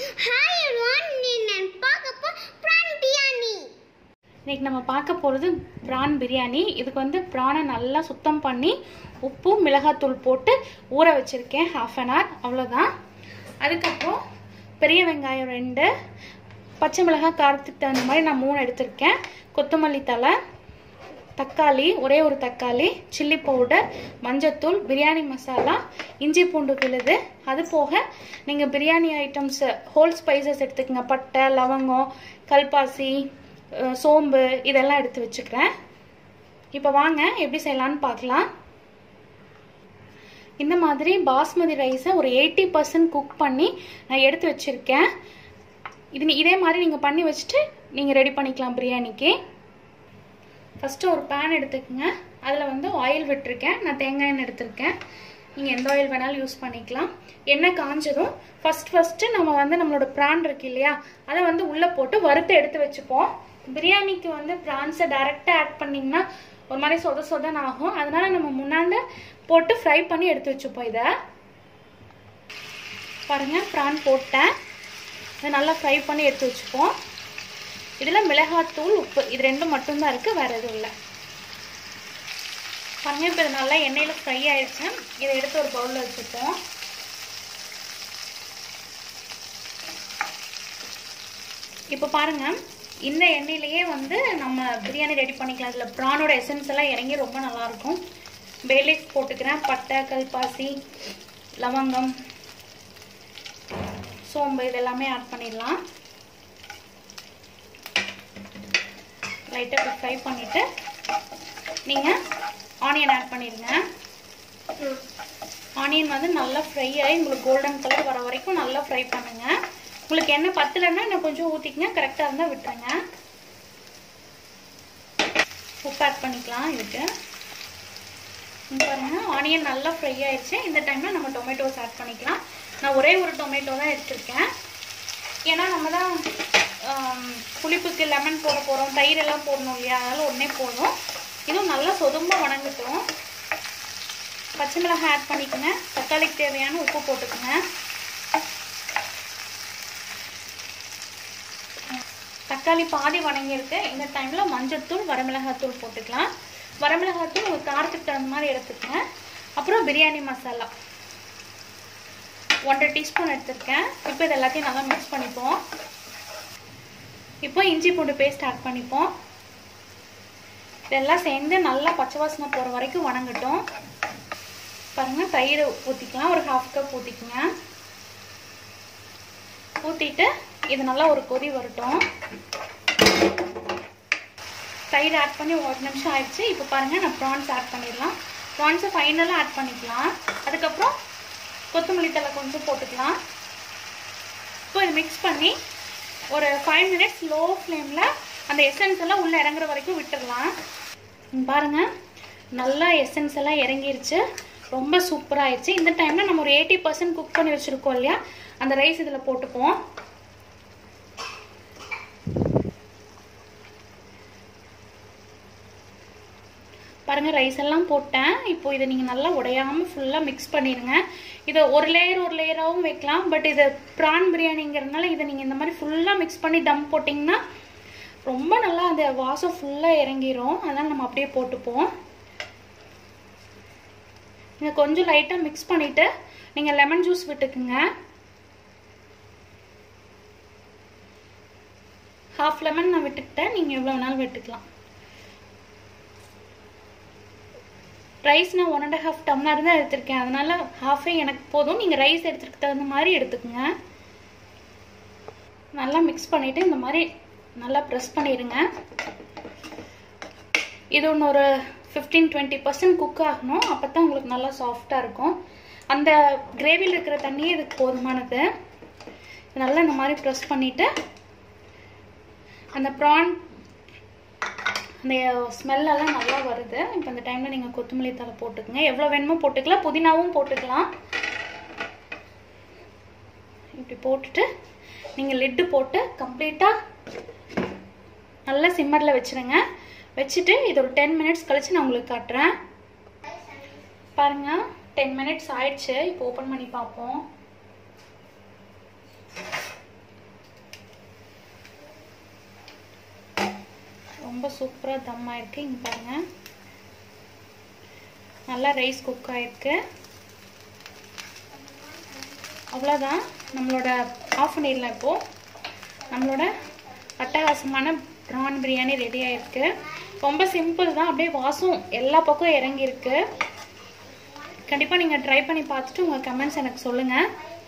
hi everyone நீ நான் பார்க்க போ பிரான் பிரியாணி இன்னைக்கு நம்ம பார்க்க போகிறது ப்ரான் பிரியாணி இதுக்கு வந்து ப்ரானை நல்லா சுத்தம் பண்ணி உப்பு மிளகாத்தூள் போட்டு ஊற வச்சுருக்கேன் ஹாஃப் அன் ஹவர் அவ்வளோதான் அதுக்கப்புறம் பெரிய வெங்காயம் ரெண்டு பச்சை மிளகாய் காரத்துக்கு தகுந்த மாதிரி நான் மூணு எடுத்திருக்கேன் கொத்தமல்லி தழை தக்காளி ஒரே ஒரு தக்காளி சில்லி பவுடர் மஞ்சத்தூள் பிரியாணி மசாலா இஞ்சி பூண்டு விழுது அது போக நீங்கள் பிரியாணி ஐட்டம்ஸ் ஹோல் ஸ்பைசஸ் எடுத்துக்கங்க பட்டை லவங்கம் கல்பாசி அஹ், சோம்பு இதெல்லாம் எடுத்து வச்சுக்கிறேன் இப்போ வாங்க எப்படி செய்யலான்னு பார்க்கலாம் இந்த மாதிரி பாஸ்மதி ரைஸை ஒரு எயிட்டி பர்சன்ட் குக் பண்ணி நான் எடுத்து வச்சுருக்கேன் இது நீ- இதே மாதிரி நீங்கள் பண்ணி வச்சுட்டு நீங்கள் ரெடி பண்ணிக்கலாம் பிரியாணிக்கு ஃபஸ்ட்டு ஒரு பேன் எடுத்துக்கோங்க அதில் வந்து ஆயில் விட்டுருக்கேன் நான் தேங்காய் எண்ணெய் எடுத்திருக்கேன் நீங்கள் எந்த ஆயில் வேணாலும் யூஸ் பண்ணிக்கலாம் எண்ணெய் காஞ்சதும் ஃபஸ்ட் ஃபஸ்ட்டு நம்ம வந்து நம்மளோட ப்ரான் இருக்கு இல்லையா அதை வந்து உள்ளே போட்டு வறுத்து எடுத்து வச்சுப்போம் பிரியாணிக்கு வந்து ப்ரான்ஸை டைரெக்டாக ஆட் பண்ணிங்கன்னா ஒரு மாதிரி சொத சொதன்னு ஆகும் அதனால நம்ம முன்னாண்ட போட்டு ஃப்ரை பண்ணி எடுத்து வச்சுப்போம் இதை பாருங்கள் ப்ரான் போட்டேன் இதை நல்லா ஃப்ரை பண்ணி எடுத்து வச்சுப்போம் இதில் மிளகாத்தூள் உப்பு இது ரெண்டும் மட்டும்தான் இருக்குது வேறு எதுவும் இல்லை பாருங்க இப்போ இது நல்லா எண்ணெயில் ஃப்ரை ஆயிடுச்சு இதை எடுத்து ஒரு பவுலில் வச்சுப்போம் இப்போ பாருங்க இந்த எண்ணெயிலேயே வந்து நம்ம பிரியாணி ரெடி பண்ணிக்கலாம் இதில் ப்ரானோட எசன்ஸ் எல்லாம் இறங்கி ரொம்ப நல்லாயிருக்கும் பேலீஃப் போட்டுக்கிறேன் பட்டை கல்பாசி லவங்கம் சோம்பு இதெல்லாமே ஆட் பண்ணிடலாம் லைட்டாக இப்படி ஃப்ரை பண்ணிவிட்டு நீங்கள் ஆனியன் ஆட் பண்ணிடுங்க ஆனியன் வந்து நல்லா ஃப்ரை ஆகி உங்களுக்கு கோல்டன் கலர் வர வரைக்கும் நல்லா ஃப்ரை பண்ணுங்க உங்களுக்கு என்ன பத்தலைன்னா இன்னும் கொஞ்சம் ஊற்றிக்கங்க கரெக்டாக இருந்தால் விட்டுருங்க உப்பு ஆட் பண்ணிக்கலாம் இதுக்கு இங்க பாருங்க ஆனியன் நல்லா ஃப்ரை ஆயிடுச்சு இந்த டைமில் நம்ம டொமேட்டோஸ் ஆட் பண்ணிக்கலாம் நான் ஒரே ஒரு டொமேட்டோ தான் எடுத்திருக்கேன் ஏன்னா நம்ம தான் ஆம், புளிப்புக்கு லெமன் போட போகிறோம் தயிர் எல்லாம் போடணும் இல்லையா அதனால ஒன்றே போதும் இதுவும் நல்லா சொதும்ப வணங்கட்டும் பச்சை மிளகாய் ஆட் பண்ணிக்கோங்க தக்காளிக்கு தேவையான உப்பு போட்டுக்கோங்க தக்காளி பாதி வணங்கியிருக்கு இந்த டைமில் மஞ்சத்தூள் வரமிளகாத்தூள் போட்டுக்கலாம் வரமிளகாத்தூள் ஒரு காரத்துக்கு தகுந்த மாதிரி எடுத்துக்கங்க அப்புறம் பிரியாணி மசாலா ஒன்றரை டீஸ்பூன் எடுத்திருக்கேன் இப்போ இது எல்லாத்தையும் நல்லா மிக்ஸ் பண்ணிப்போம் இப்போ இஞ்சி பூண்டு பேஸ்ட் ஆட் பண்ணிப்போம் இதெல்லாம் சேர்ந்து நல்லா பச்சை வாசனை போகிற வரைக்கும் வணங்கட்டும் பாருங்கள் தயிர் ஊற்றிக்கலாம் ஒரு ஹாஃப் கப் ஊற்றிக்கங்க ஊற்றிட்டு இது நல்லா ஒரு கொதி வரட்டும் தயிர் ஆட் பண்ணி ஒரு நிமிஷம் ஆயிடுச்சு இப்போ பாருங்கள் நான் ப்ரான்ஸ் ஆட் பண்ணிடலாம் ப்ரான்ஸை ஃபைனலாக ஆட் பண்ணிக்கலாம் அதுக்கப்புறம் கொத்தமல்லி தழை கொஞ்சம் போட்டுக்கலாம் இப்போ இது மிக்ஸ் பண்ணி ஒரு ஃபைவ் மினிட்ஸ் லோ ஃப்ளேமில் அந்த எசன்ஸ் எல்லாம் உள்ளே இறங்குற வரைக்கும் விட்டுடலாம் இங்க பாருங்க நல்லா எசன்ஸ் எல்லாம் இறங்கிருச்சு ரொம்ப சூப்பராக ஆயிடுச்சு இந்த டைமில் நம்ம ஒரு எயிட்டி பர்சன்ட் குக் பண்ணி வச்சுருக்கோம் இல்லையா அந்த ரைஸ் இதில் போட்டுப்போம் பாருங்க ரைஸ் எல்லாம் போட்டேன் இப்போ இதை நீங்கள் நல்லா உடையாமல் ஃபுல்லாக மிக்ஸ் பண்ணிடுங்க இதை ஒரு லேயர் ஒரு லேயராகவும் வைக்கலாம் பட் இது ப்ரான் பிரியாணிங்கிறதுனால இதை நீங்கள் இந்த மாதிரி ஃபுல்லாக மிக்ஸ் பண்ணி தம் போட்டிங்கன்னா ரொம்ப நல்லா அந்த வாசம் ஃபுல்லாக இறங்கிரும் அதனால் நம்ம அப்படியே போட்டுப்போம் நீங்கள் கொஞ்சம் லைட்டாக மிக்ஸ் பண்ணிவிட்டு நீங்கள் லெமன் ஜூஸ் விட்டுக்குங்க ஹாஃப் லெமன் நான் விட்டுக்கிட்டேன் நீங்கள் எவ்வளோ வேணாலும் விட்டுக்கலாம் ரைஸ் நான் ஒன் அண்ட் ஹாஃப் டம்ளர் தான் எடுத்திருக்கேன் அதனால ஹாஃபே எனக்கு போதும் நீங்கள் ரைஸ் எடுத்துக்க தகுந்த மாதிரி எடுத்துக்கோங்க நல்லா மிக்ஸ் பண்ணிவிட்டு இந்த மாதிரி நல்லா ப்ரெஸ் பண்ணிடுங்க இது ஒன்று ஒரு ஃபிஃப்டீன் டுவெண்ட்டி பர்சன்ட் குக் ஆகணும் அப்போ தான் உங்களுக்கு நல்லா சாஃப்டாக இருக்கும் அந்த கிரேவியில் இருக்கிற தண்ணியே இதுக்கு போதுமானது நல்லா இந்த மாதிரி ப்ரெஸ் பண்ணிவிட்டு அந்த ப்ரான் அந்த ஸ்மெல்லெல்லாம் நல்லா வருது இப்போ இந்த டைமில் நீங்கள் கொத்தமல்லி தலை போட்டுக்கங்க எவ்வளோ வேணுமோ போட்டுக்கலாம் புதினாவும் போட்டுக்கலாம் இப்படி போட்டுட்டு நீங்கள் லிட்டு போட்டு கம்ப்ளீட்டாக நல்லா சிம்மரில் வச்சுருங்க வச்சுட்டு இது ஒரு டென் மினிட்ஸ் கழிச்சு நான் உங்களுக்கு காட்டுறேன் பாருங்கள் டென் மினிட்ஸ் ஆயிடுச்சு இப்போ ஓப்பன் பண்ணி பார்ப்போம் ரொம்ப சூப்பராக தம் ஆயிருக்கு இங்கே பாருங்க நல்லா ரைஸ் குக் ஆயிருக்கு அவ்வளோதான் நம்மளோட ஆஃப் பண்ணிடலாம் இப்போது நம்மளோட அட்டகாசமான ப்ரான் பிரியாணி ரெடி ஆயிருக்கு ரொம்ப சிம்பிள் தான் அப்படியே வாசம் எல்லா பக்கம் இறங்கியிருக்கு கண்டிப்பாக நீங்கள் ட்ரை பண்ணி பார்த்துட்டு உங்கள் கமெண்ட்ஸ் எனக்கு சொல்லுங்கள்